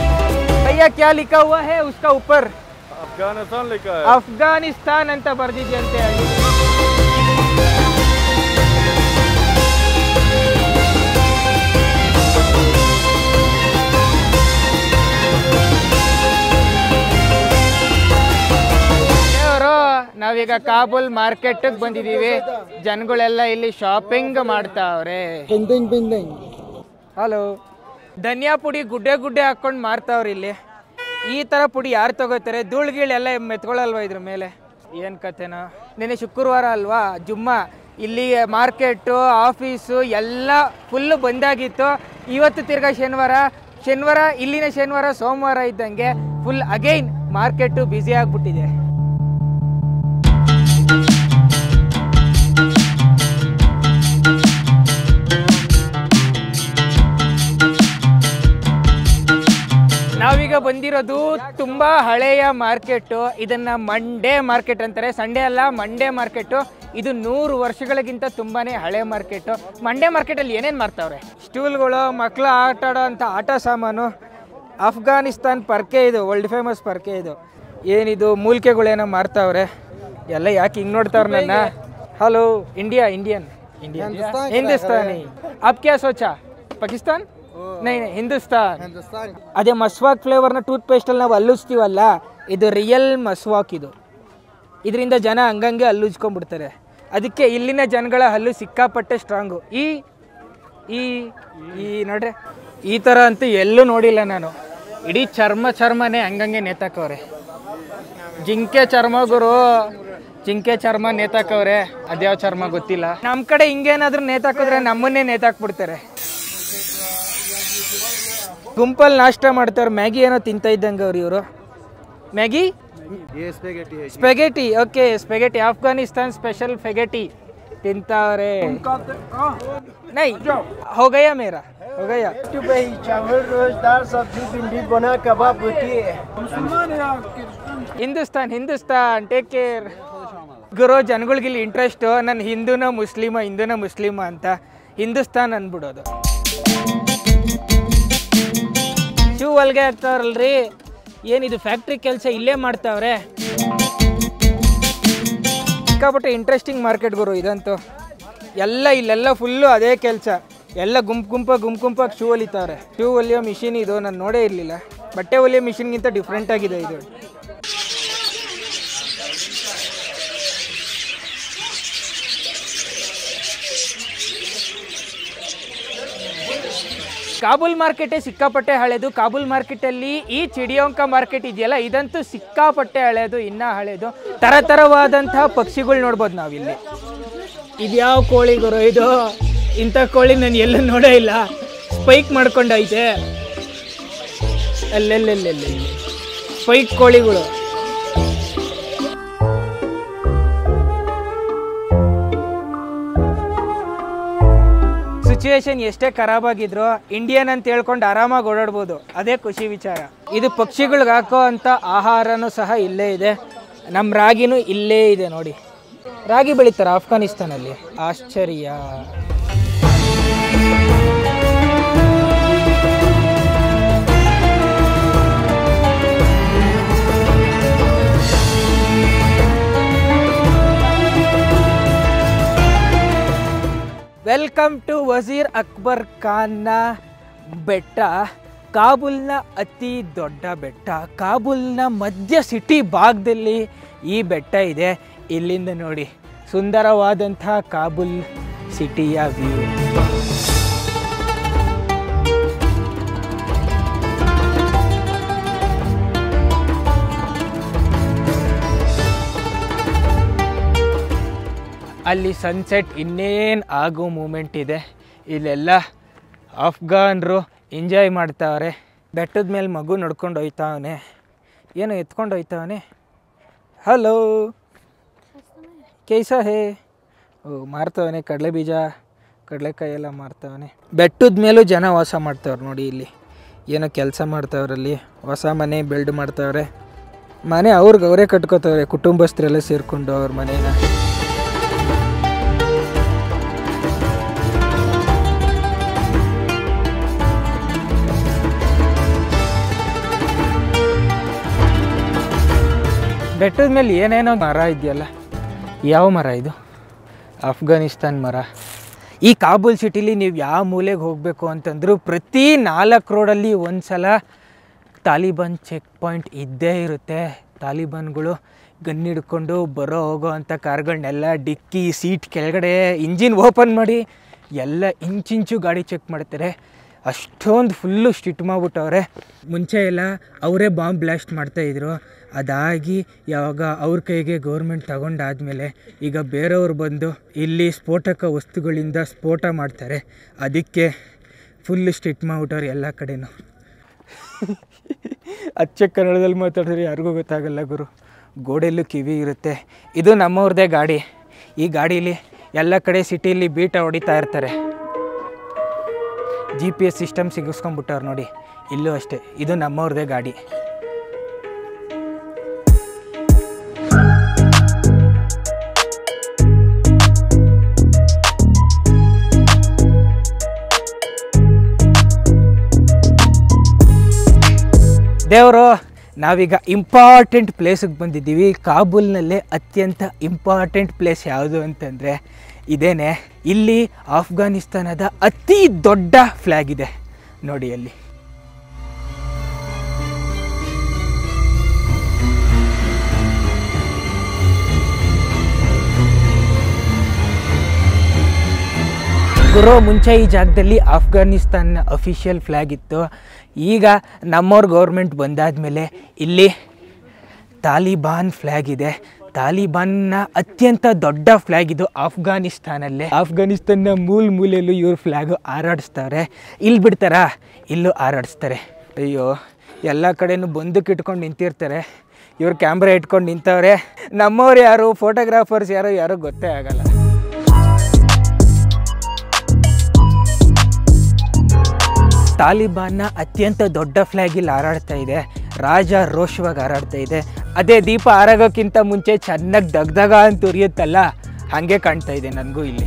भैया क्या लिखा हुआ है उसका ऊपर Afghanistan like a ಅಫ್ಘಾನಿಸ್ತಾನ್ ಅಂತ ಬರ್ದಿದ್ಯಂತೆ ಅಲ್ಲಿ ದೇವ್ರು, ನಾವೀಗ ಕಾಬೂಲ್ ಮಾರ್ಕೆಟ್ ಬಂದಿದೀವಿ ಜನಗಳೆಲ್ಲ ಇಲ್ಲಿ ಶಾಪಿಂಗ್ ಮಾಡ್ತಾವ್ರೆ Pending, pending. ಹಲೋ ಧನಿಯಾ ಪುಡಿ ಗುಡ್ಡೆ ಗುಡ್ಡೆ ಹಾಕೊಂಡು ಮಾರ್ತಾವ್ರಿ ಇಲ್ಲಿ ಈ ಥರ ಪುಡಿ ಯಾರು ತಗೋತಾರೆ ಧೂಳ್ ಗೀಳ್ ಎಲ್ಲ ಮೆತ್ಕೊಳ್ಳಲ್ವಾ ಇದ್ರ ಮೇಲೆ ಏನು ಕತೆನೋ ನೆನೆ ಶುಕ್ರವಾರ ಅಲ್ವಾ ಜುಮ್ಮಾ ಇಲ್ಲಿ ಮಾರ್ಕೆಟು ಆಫೀಸು ಎಲ್ಲ ಫುಲ್ಲು ಬಂದಾಗಿತ್ತು ಇವತ್ತು ತಿರ್ಗಾ ಶನಿವಾರ ಶನಿವಾರ ಇಲ್ಲಿನ ಶನಿವಾರ ಸೋಮವಾರ ಇದ್ದಂಗೆ ಫುಲ್ ಅಗೈನ್ ಮಾರ್ಕೆಟು ಬ್ಯುಸಿ ಆಗಿಬಿಟ್ಟಿದೆ ನಾವೀಗ ಬಂದಿರೋದು ತುಂಬಾ ಹಳೆಯ ಮಾರ್ಕೆಟ್ ಇದನ್ನ ಮಂಡೇ ಮಾರ್ಕೆಟ್ ಅಂತಾರೆ ಸಂಡೇ ಅಲ್ಲ ಮಂಡೇ ಮಾರ್ಕೆಟ್ ಇದು ನೂರು ವರ್ಷಗಳಿಗಿಂತ ತುಂಬಾನೇ ಹಳೆ ಮಾರ್ಕೆಟ್ ಮಂಡೇ ಮಾರ್ಕೆಟ್ ಅಲ್ಲಿ ಏನೇನ್ ಮಾರ್ತಾವ್ರೆ ಸ್ಟೂಲ್ಗಳು ಮಕ್ಕಳು ಆಟ ಆಡೋ ಅಂತ ಆಟ ಸಾಮಾನು ಅಫ್ಘಾನಿಸ್ತಾನ್ ಪರ್ಕೆ ಇದು ವರ್ಲ್ಡ್ ಫೇಮಸ್ ಪರ್ಕೆ ಇದು ಏನಿದು ಮೂಲಿಕೆಗಳೇನೋ ಮಾರ್ತಾವ್ರೆ ಎಲ್ಲ ಯಾಕೆ ಹಿಂಗ್ ನೋಡ್ತಾವ್ರೆ ನನ್ನ hello India Indian Indian Hindustani ಅಪ್ ಕ್ಯಾ ಸೋಚಾ ಪಾಕಿಸ್ತಾನ್ ನೈ ನೈ ಹಿಂದೂಸ್ತಾನ್ Hindustan. ಅದೇ ಮಸ್ವಾಕ್ ಫ್ಲೇವರ್ನ ಟೂತ್ ಪೇಸ್ಟಲ್ಲಿ ನಾವು ಹಲ್ಲುಜ್ತೀವಲ್ಲ ಇದು ರಿಯಲ್ ಮಸ್ವಾಕ್ ಇದು ಇದರಿಂದ ಜನ ಹಂಗಂಗೆ ಹಲ್ಲುಜ್ಕೊಂಡ್ಬಿಡ್ತಾರೆ ಅದಕ್ಕೆ ಇಲ್ಲಿನ ಜನಗಳ ಹಲ್ಲು ಸಿಕ್ಕಾಪಟ್ಟೆ ಸ್ಟ್ರಾಂಗು ಈ ಈ ಈ ನೋಡ್ರೆ ಈ ಥರ ಅಂತೂ ಎಲ್ಲೂ ನೋಡಿಲ್ಲ ನಾನು ಇಡೀ ಚರ್ಮ ಚರ್ಮನೇ ಹಂಗಂಗೆ ನೇತಾಕವ್ರೆ ಜಿಂಕೆ ಚರ್ಮ ಗುರು ಜಿಂಕೆ ಚರ್ಮ ನೇತಾಕವ್ರೆ ಅದ್ಯಾವ ಚರ್ಮ ಗೊತ್ತಿಲ್ಲ ನಮ್ಮ ಕಡೆ ಹಿಂಗೇನಾದ್ರೂ ನೇತಾಕಿದ್ರೆ ನಮ್ಮನ್ನೇ ನೇತಾಕ್ಬಿಡ್ತಾರೆ ಗುಂಪಲ್ಲಿ ನಾಷ್ಟ ಮಾಡ್ತಾರೆ ಮ್ಯಾಗಿ ಏನೋ ತಿಂತ ಇದ್ದಂಗೆ ಅವ್ರು ಇವರು ಮ್ಯಾಗಿ ये spaghetti है spaghetti okay spaghetti Afghanistan special ಫೆಗೆಟಿ ತಿಂತಾವ್ರೆ ನೈ ಹೋಗಯ್ಯ ಮೇರಾ ಹೋಗಯ್ಯ चावल रोज दाल सब्जी भिंडी बना कबाब होती है ಹಿಂದೂಸ್ತಾನ್ ಹಿಂದೂಸ್ತಾನ್ ಟೇಕ್ ಕೇರ್ ಗುರು ಜನಗಳಿಗೆ ಇಲ್ಲಿ ಇಂಟ್ರೆಸ್ಟ್ ನಾನು ಹಿಂದೂನ ಮುಸ್ಲಿಮ ಹಿಂದೂನ ಮುಸ್ಲಿಮ ಅಂತ ಹಿಂದೂಸ್ತಾನ್ ಅಂದ್ಬಿಡೋದು ಶೂ ಹೊಲ್ಗೆ ಹಾಕ್ತಾವ್ರಲ್ರಿ ಏನಿದು ಫ್ಯಾಕ್ಟ್ರಿ ಕೆಲಸ ಇಲ್ಲೇ ಮಾಡ್ತಾವ್ರೆ ಸಿಕ್ಕಾಪಟ್ಟೆ ಇಂಟ್ರೆಸ್ಟಿಂಗ್ ಮಾರ್ಕೆಟ್ ಗುರು ಇದಂತೂ ಎಲ್ಲ ಇಲ್ಲೆಲ್ಲ ಫುಲ್ಲು ಅದೇ ಕೆಲಸ ಎಲ್ಲ ಗುಂಪು ಗುಂಪ ಗುಂಪು ಗುಂಪಾಗಿ ಶೂ ಹೊಲಿತಾವ್ರೆ ಶೂ ಹೊಲಿಯೋ ಮಿಷಿನ್ ಇದು ನಾನು ನೋಡೇ ಇರಲಿಲ್ಲ ಬಟ್ಟೆ ಹೊಲಿಯೋ ಮಿಷಿನ್ಗಿಂತ ಡಿಫ್ರೆಂಟ್ ಆಗಿದೆ ಇದು ಕಾಬೂಲ್ ಮಾರ್ಕೆಟೇ ಸಿಕ್ಕಾಪಟ್ಟೆ ಹಳೇದು ಕಾಬೂಲ್ ಮಾರ್ಕೆಟಲ್ಲಿ ಈ ಚಿಡಿಯೋಂಕ ಮಾರ್ಕೆಟ್ ಇದೆಯಲ್ಲ ಇದಂತೂ ಸಿಕ್ಕಾಪಟ್ಟೆ ಹಳೇದು ಇನ್ನೂ ಹಳೇದು ತರತರವಾದಂತಹ ಪಕ್ಷಿಗಳು ನೋಡ್ಬೋದು ನಾವಿಲ್ಲಿ ಇದ್ಯಾವ ಕೋಳಿ ಗುರು ಇದು ಇಂಥ ಕೋಳಿ ನಾನು ಎಲ್ಲೂ ನೋಡೇ ಇಲ್ಲ ಸ್ಪೈಕ್ ಮಾಡ್ಕೊಂಡೈತೆ ಅಲ್ಲೆಲ್ಲೆಲ್ಲೆಲ್ಲಿ ಸ್ಪೈಕ್ ಕೋಳಿಗಳು ಸಿಚುವೇಶನ್ ಎಷ್ಟೇ ಖರಾಬ್ ಆಗಿದ್ರು ಇಂಡಿಯನ್ ಅಂತ ಹೇಳ್ಕೊಂಡು ಆರಾಮಾಗಿ ಓಡಾಡ್ಬೋದು ಅದೇ ಖುಷಿ ವಿಚಾರ ಇದು ಪಕ್ಷಿಗಳಿಗೆ ಹಾಕೋ ಅಂತ ಆಹಾರನೂ ಸಹ ಇಲ್ಲೇ ಇದೆ ನಮ್ಮ ರಾಗಿನೂ ಇಲ್ಲೇ ಇದೆ ನೋಡಿ ರಾಗಿ ಬೆಳೀತಾರೆ ಆಫ್ಘಾನಿಸ್ತಾನಲ್ಲಿ ಆಶ್ಚರ್ಯ ವೆಲ್ಕಮ್ ಟು ವಜೀರ್ ಅಕ್ಬರ್ ಖಾನ್ನ ಬೆಟ್ಟ ಕಾಬೂಲ್ನ ಅತಿ ದೊಡ್ಡ ಬೆಟ್ಟ ಕಾಬೂಲ್ನ ಮಧ್ಯ ಸಿಟಿ ಭಾಗದಲ್ಲಿ ಈ ಬೆಟ್ಟ ಇದೆ ಇಲ್ಲಿಂದ ನೋಡಿ ಸುಂದರವಾದಂಥ ಕಾಬೂಲ್ ಸಿಟಿಯ ವ್ಯೂ ಅಲ್ಲಿ ಸನ್ಸೆಟ್ ಇನ್ನೇನು ಆಗೋ ಮೂಮೆಂಟ್ ಇದೆ ಇಲ್ಲೆಲ್ಲ ಅಫ್ಘಾನ್ರು ಎಂಜಾಯ್ ಮಾಡ್ತಾವ್ರೆ ಬೆಟ್ಟದ ಮೇಲೆ ಮಗು ನಡ್ಕೊಂಡು ಹೋಯ್ತಾವನೆ ಏನು ಎತ್ಕೊಂಡು ಹೋಯ್ತಾವನೆ ಹಲೋ ಕೇಸ ಹೇ ಓ ಮಾರ್ತವನೆ ಕಡಲೆ ಬೀಜ ಕಡಲೆಕಾಯಿ ಎಲ್ಲ ಮಾರ್ತವನೆ ಬೆಟ್ಟದ ಮೇಲೂ ಜನ ವಾಸ ಮಾಡ್ತಾವ್ರೆ ನೋಡಿ ಇಲ್ಲಿ ಏನೋ ಕೆಲಸ ಮಾಡ್ತಾವ್ರಲ್ಲಿ ಹೊಸ ಮನೆ ಬಿಲ್ಡ್ ಮಾಡ್ತಾವ್ರೆ ಮನೆ ಅವ್ರಿಗೆ ಅವರೇ ಕಟ್ಕೋತಾವ್ರೆ ಕುಟುಂಬಸ್ಥರೆಲ್ಲ ಸೇರಿಕೊಂಡು ಅವ್ರ ಮನೇನ ಬೆಟ್ಟದ ಮೇಲೆ ಏನೇನೋ ಮರ ಇದೆಯಲ್ಲ ಯಾವ ಮರ ಇದು ಅಫ್ಘಾನಿಸ್ತಾನ್ ಮರ ಈ ಕಾಬೂಲ್ ಸಿಟಿಲಿ ನೀವು ಯಾವ ಮೂಲೆಗೆ ಹೋಗಬೇಕು ಅಂತಂದ್ರು ಪ್ರತಿ ನಾಲ್ಕು ರೋಡಲ್ಲಿ ಒಂದು ಸಲ ತಾಲಿಬಾನ್ ಚೆಕ್ ಪಾಯಿಂಟ್ ಇದ್ದೇ ಇರುತ್ತೆ ತಾಲಿಬಾನ್ಗಳು ಗನ್ ಹಿಡ್ಕೊಂಡು ಬರೋ ಹೋಗೋ ಅಂಥ ಕಾರ್ಗಳನ್ನೆಲ್ಲ ಡಿಕ್ಕಿ ಸೀಟ್ ಕೆಳಗಡೆ ಇಂಜಿನ್ ಓಪನ್ ಮಾಡಿ ಎಲ್ಲ ಇಂಚಿಂಚು ಗಾಡಿ ಚೆಕ್ ಮಾಡ್ತಾರೆ ಅಷ್ಟೊಂದು ಫುಲ್ಲು ಸ್ಟ್ರಿಟ್ ಮಾಡಿಬಿಟ್ಟವ್ರೆ ಮುಂಚೆ ಎಲ್ಲ ಅವರೇ ಬಾಂಬ್ ಬ್ಲಾಸ್ಟ್ ಮಾಡ್ತಾಯಿದ್ರು ಅದಾಗಿ ಯಾವಾಗ ಅವ್ರ ಕೈಗೆ ಗೌರ್ಮೆಂಟ್ ತಗೊಂಡಾದ್ಮೇಲೆ ಈಗ ಬೇರೆಯವ್ರು ಬಂದು ಇಲ್ಲಿ ಸ್ಫೋಟಕ ವಸ್ತುಗಳಿಂದ ಸ್ಫೋಟ ಮಾಡ್ತಾರೆ ಅದಕ್ಕೆ ಫುಲ್ ಸ್ಟ್ರಿಟ್ ಮಾಡಿಬಿಟ್ಟವ್ರು ಎಲ್ಲ ಕಡೆನೂ ಅಚ್ಚ ಕನ್ನಡದಲ್ಲಿ ಮಾತಾಡಿದ್ರೆ ಯಾರಿಗೂ ಗೊತ್ತಾಗಲ್ಲ ಗುರು ಗೋಡೆಯಲ್ಲೂ ಕಿವಿ ಇರುತ್ತೆ ಇದು ನಮ್ಮವ್ರದ್ದೇ ಗಾಡಿ ಈ ಗಾಡೀಲಿ ಎಲ್ಲ ಕಡೆ ಸಿಟಿಲಿ ಬೀಟ ಹೊಡಿತಾ ಇರ್ತಾರೆ ಜಿ ಪಿ ಎಸ್ ಸಿಸ್ಟಮ್ ಸಿಗಿಸ್ಕೊಂಡ್ಬಿಟ್ಟವ್ರು ನೋಡಿ ಇಲ್ಲೂ ಅಷ್ಟೇ ಇದು ನಮ್ಮವ್ರದ್ದೇ ಗಾಡಿ ದೇವರು ನಾವೀಗ ಇಂಪಾರ್ಟೆಂಟ್ ಪ್ಲೇಸಿಗೆ ಬಂದಿದ್ದೀವಿ ಕಾಬೂಲ್ನಲ್ಲೇ ಅತ್ಯಂತ ಇಂಪಾರ್ಟೆಂಟ್ ಪ್ಲೇಸ್ ಯಾವುದು ಅಂತಂದರೆ ಇದೇನೆ ಇಲ್ಲಿ ಆಫ್ಘಾನಿಸ್ತಾನದ ಅತಿ ದೊಡ್ಡ ಫ್ಲ್ಯಾಗ್ ಇದೆ ನೋಡಿ ಅಲ್ಲಿ ಗುರು ಮುಂಚೆ ಈ ಜಾಗದಲ್ಲಿ ಆಫ್ಘಾನಿಸ್ತಾನ ಅಫಿಷಿಯಲ್ ಫ್ಲ್ಯಾಗ್ ಇತ್ತು ಈಗ ನಮ್ಮವ್ರ ಗೌರ್ಮೆಂಟ್ ಬಂದಾದಮೇಲೆ ಇಲ್ಲಿ ತಾಲಿಬಾನ್ ಫ್ಲ್ಯಾಗ್ ಇದೆ ತಾಲಿಬಾನ್ನ ಅತ್ಯಂತ ದೊಡ್ಡ ಫ್ಲ್ಯಾಗ್ ಇದು ಆಫ್ಘಾನಿಸ್ತಾನಲ್ಲೇ ಆಫ್ಘಾನಿಸ್ತಾನ ಮೂಲ ಮೂಲೆಯಲ್ಲೂ ಇವ್ರ ಫ್ಲ್ಯಾಗು ಹಾರಾಡಿಸ್ತಾರೆ ಇಲ್ಲಿ ಬಿಡ್ತಾರಾ ಇಲ್ಲೂ ಹಾರಾಡಿಸ್ತಾರೆ ಅಯ್ಯೋ ಎಲ್ಲ ಕಡೆನೂ ಬಂದಕ್ಕೆ ಇಟ್ಕೊಂಡು ನಿಂತಿರ್ತಾರೆ ಇವ್ರು ಕ್ಯಾಮ್ರಾ ಇಟ್ಕೊಂಡು ನಿಂತವ್ರೆ ನಮ್ಮವ್ರು ಯಾರು ಫೋಟೋಗ್ರಾಫರ್ಸ್ ಯಾರು ಯಾರು ಗೊತ್ತೇ ಆಗಲ್ಲ ತಾಲಿಬಾನ್ನ ಅತ್ಯಂತ ದೊಡ್ಡ ಫ್ಲ್ಯಾಗ್ ಇಲ್ಲಿ ಹಾರಾಡ್ತಾ ಇದೆ ರಾಜ ರೋಷವಾಗಿ ಹಾರಾಡ್ತಾ ಇದೆ ಅದೇ ದೀಪ ಹಾರಾಗೋಕ್ಕಿಂತ ಮುಂಚೆ ಚೆನ್ನಾಗಿ ದಗ್ದಗ ಅಂತ ಉರಿಯುತ್ತಲ್ಲ ಹಾಗೆ ಕಾಣ್ತಾ ಇದೆ ನನಗೂ ಇಲ್ಲಿ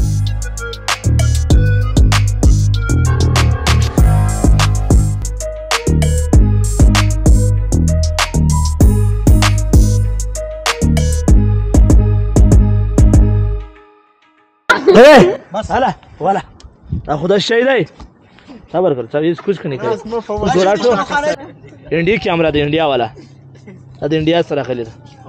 ايه هلا ولا ناخذ الشيء ذي صبر कर सब कुछ नहीं करे कुछ बोला तो इंडिया कैमरा दे इंडिया वाला هذا इंडिया سره خلي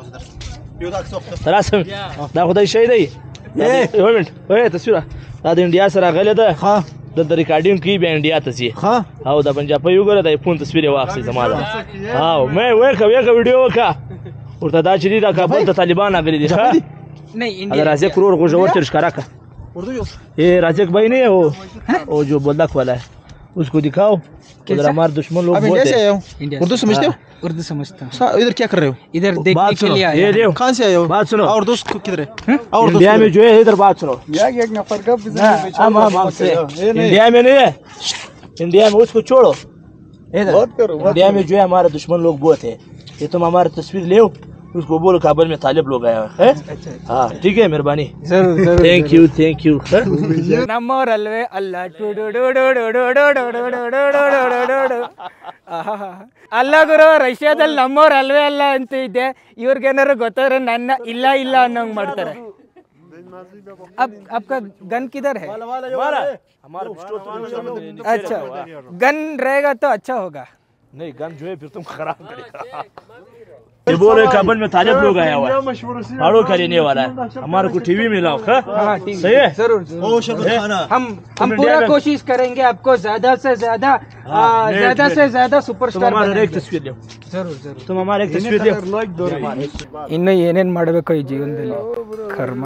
خلاص ناخذ الشيء ذي ايه يومنت ايه تصويره هذا انडिया سره غلي ده ها د ریکارډینګ کی به انډیا ته سی ها او د پنجاب یو ګره د فون تصویر واخلي زماده ها مې وې کا وې کا ویډیو وکا ورته دا چې دا کابل ته طالبان اغلي دي ها अगर राजे करोड़ को जोर तिरस्का रखा ये राजे भाई नहीं है वो वो जो बल्लक वाला है उसको दिखाओ उधर हमारे दुश्मन लोग आप बहुत इंडिया से हैं। आए हो उर्दू समझते हो ಉರ್ದು ಸಮಜ್ತಾ सा- इधर क्या कर रहे हो इधर बात देखने के सुनो लिए आया ये है। देखो कहाँ से आए हो बात सुनो और दोस्त को किधर है और दोस्त इंडिया में जो है इधर बात सुनो एक नफर का हम हम हमसे इंडिया में नहीं है इंडिया में उसको छोड़ो इधर इंडिया में जो है हमारे दुश्मन लोग बहुत है ये तुम हमारी तस्वीर ले उसको बोलो काबल में तालिब लोग आए हैं हैं? हाँ ठीक है मेहरबानी थैंक यू थैंक यू ನಮ್ಮವರಲ್ವೇ ಅಲ್ಲ ಟುಡುಡುಡುಡುಡುಡುಡುಡುಡುಡುಡುಡುಡುಡುಡು. ಆಹಾಹಾ. ಅಲ್ಲ ಗುರು ರಷ್ಯಾದಲ್ಲಿ ನಮ್ಮವ್ರು ಅಲ್ವೇ ಅಲ್ಲ ಅಂತ ಇದ್ದೆ ಇವ್ರಿಗೇನಾರು ಗೊತ್ತಾದ್ರೆ ನನ್ನ ಇಲ್ಲ ಇಲ್ಲ ಅನ್ನೋಂಗ್ ಮಾಡ್ತಾರೆ ಅಬ್ आपका गन किधर है अच्छा गन रहेगा तो अच्छा होगा नहीं गन जो है फिर तुम खराब करेगा ये बोल रहे काबल में तालिब लोग आया हुआ है फाड़ो का लेने वाला है हमारे को टीवी में लाओ हाँ? सही है जरूर हम हम इंडिया पूरा में- कोशिश करेंगे आपको ज्यादा से ज्यादा आ, नेट ज्यादा पे- से ज्यादा तुम सुपरस्टार हमारा एक तस्वीर लो जरूर जरूर तुम हमारा एक तस्वीर लो ಇನ್ನು ಏನೇನು ಮಾಡಬೇಕು ಈ ಜೀವನದಲ್ಲಿ ಕರ್ಮ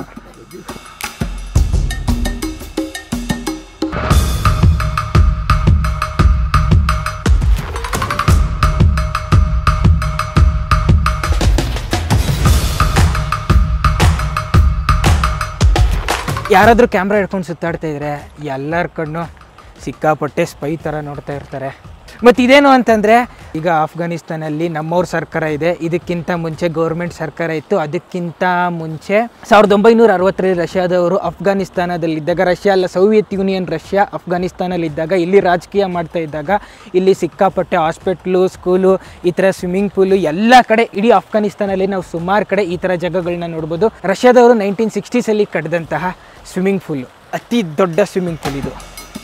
ಯಾರಾದರೂ ಕ್ಯಾಮ್ರಾ ಹಿಡ್ಕೊಂಡು ಸುತ್ತಾಡ್ತಾ ಇದ್ರೆ ಎಲ್ಲರ ಕಣ್ಣು ಸಿಕ್ಕಾಪಟ್ಟೆ ಸ್ಪೈ ಥರ ನೋಡ್ತಾ ಇರ್ತಾರೆ ಮತ್ತು ಇದೇನು ಅಂತಂದರೆ ಈಗ ಆಫ್ಘಾನಿಸ್ತಾನಲ್ಲಿ ನಮ್ಮವ್ರ ಸರ್ಕಾರ ಇದೆ ಇದಕ್ಕಿಂತ ಮುಂಚೆ ಗೌರ್ಮೆಂಟ್ ಸರ್ಕಾರ ಇತ್ತು ಅದಕ್ಕಿಂತ ಮುಂಚೆ ಸಾವಿರದ ಒಂಬೈನೂರ ಅರವತ್ತರಲ್ಲಿ ರಷ್ಯಾದವರು ಅಫ್ಘಾನಿಸ್ತಾನದಲ್ಲಿದ್ದಾಗ ರಷ್ಯಾ ಅಲ್ಲ ಸೋವಿಯತ್ ಯೂನಿಯನ್ ರಷ್ಯಾ ಅಫ್ಘಾನಿಸ್ತಾನಲ್ಲಿದ್ದಾಗ ಇಲ್ಲಿ ರಾಜಕೀಯ ಮಾಡ್ತಾ ಇದ್ದಾಗ ಇಲ್ಲಿ ಸಿಕ್ಕಾಪಟ್ಟೆ ಹಾಸ್ಪಿಟ್ಲು ಸ್ಕೂಲು ಈ ಥರ ಸ್ವಿಮ್ಮಿಂಗ್ ಪೂಲು ಎಲ್ಲ ಕಡೆ ಇಡೀ ಅಫ್ಘಾನಿಸ್ತಾನಲ್ಲಿ ನಾವು ಸುಮಾರು ಕಡೆ ಈ ಥರ ಜಾಗಗಳನ್ನ ನೋಡ್ಬೋದು ರಷ್ಯಾದವರು ನೈನ್ಟೀನ್ ಸಿಕ್ಸ್ಟೀಸಲ್ಲಿ ಕಟ್ಟಿದಂತಹ ಸ್ವಿಮ್ಮಿಂಗ್ ಪೂಲು ಅತಿ ದೊಡ್ಡ ಸ್ವಿಮ್ಮಿಂಗ್ ಪೂಲ್ ಇದು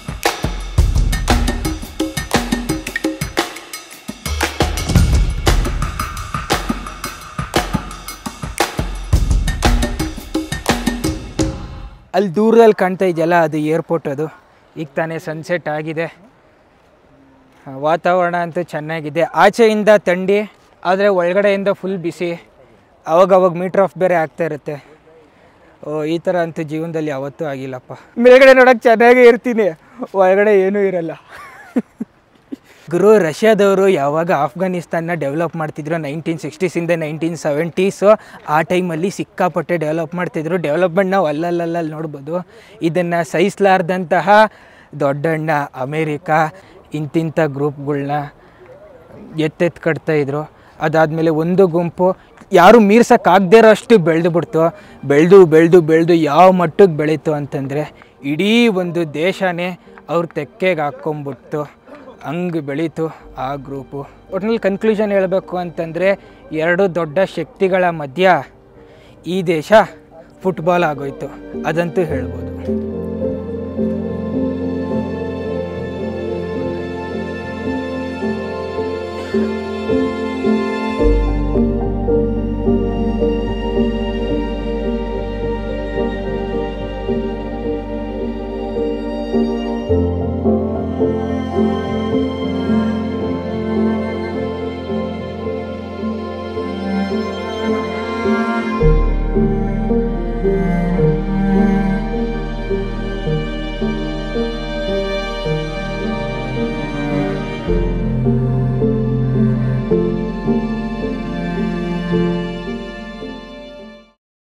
ಅಲ್ಲಿ ದೂರದಲ್ಲಿ ಕಾಣ್ತಾ ಇದೆಯಲ್ಲ ಅದು ಏರ್ಪೋರ್ಟ್ ಅದು ಈಗ ತಾನೇ ಸನ್ಸೆಟ್ ಆಗಿದೆ ಆ, ವಾತಾವರಣ ಅಂತೂ ಚೆನ್ನಾಗಿದೆ ಆಚೆಯಿಂದ ಥಂಡಿ ಆದರೆ ಒಳಗಡೆಯಿಂದ ಫುಲ್ ಬಿಸಿ ಅವಾಗ ಅವಾಗ ಮೀಟ್ರ್ ಆಫ್ ಬೇರೆ ಆಗ್ತಾ ಇರುತ್ತೆ ಓ ಈ ಥರ ಅಂತೂ ಜೀವನದಲ್ಲಿ ಯಾವತ್ತೂ ಆಗಿಲ್ಲಪ್ಪ ಮೇಲ್ಗಡೆ ನೋಡೋಕೆ ಚೆನ್ನಾಗೇ ಇರ್ತೀನಿ ಒಳಗಡೆ ಏನೂ ಇರಲ್ಲ ಗುರು ರಷ್ಯಾದವರು ಯಾವಾಗ ಆಫ್ಘಾನಿಸ್ತಾನ ಡೆವಲಪ್ ಮಾಡ್ತಿದ್ರು ನೈನ್ಟೀನ್ ಸಿಕ್ಸ್ಟೀಸಿಂದ ನೈನ್ಟೀನ್ ಸೆವೆಂಟೀಸು ಆ ಟೈಮಲ್ಲಿ ಸಿಕ್ಕಾಪಟ್ಟೆ ಡೆವಲಪ್ ಮಾಡ್ತಿದ್ರು ಡೆವಲಪ್ಮೆಂಟ್ ನಾವು ಅಲ್ಲಲ್ಲಲ್ಲಿ ನೋಡ್ಬೋದು ಇದನ್ನು ಸಹಿಸಲಾರ್ದಂತಹ ದೊಡ್ಡಣ್ಣ ಅಮೇರಿಕಾ ಇಂತಿಂಥ ಗ್ರೂಪ್ಗಳ್ನ ಎತ್ತೆತ್ತು ಕಟ್ತಾ ಇದ್ರು ಅದಾದಮೇಲೆ ಒಂದು ಗುಂಪು ಯಾರು ಮೀರ್ಸೋಕ್ಕಾಗದೇ ಇರೋ ಅಷ್ಟು ಬೆಳೆದು ಬಿಡ್ತು ಬೆಳೆದು ಬೆಳೆದು ಬೆಳೆದು ಯಾವ ಮಟ್ಟಕ್ಕೆ ಬೆಳೀತು ಅಂತಂದರೆ ಇಡೀ ಒಂದು ದೇಶನೇ ಅವ್ರ ತೆಕ್ಕೆಗೆ ಹಾಕ್ಕೊಂಬಿಡ್ತು ಹಂಗೆ ಬೆಳೀತು ಆ ಗ್ರೂಪು ಒಟ್ನಲ್ಲಿ ಕನ್ಕ್ಲೂಷನ್ ಹೇಳಬೇಕು ಅಂತಂದರೆ ಎರಡು ದೊಡ್ಡ ಶಕ್ತಿಗಳ ಮಧ್ಯ ಈ ದೇಶ ಫುಟ್ಬಾಲ್ ಆಗೋಯ್ತು ಅದಂತೂ ಹೇಳ್ಬೋದು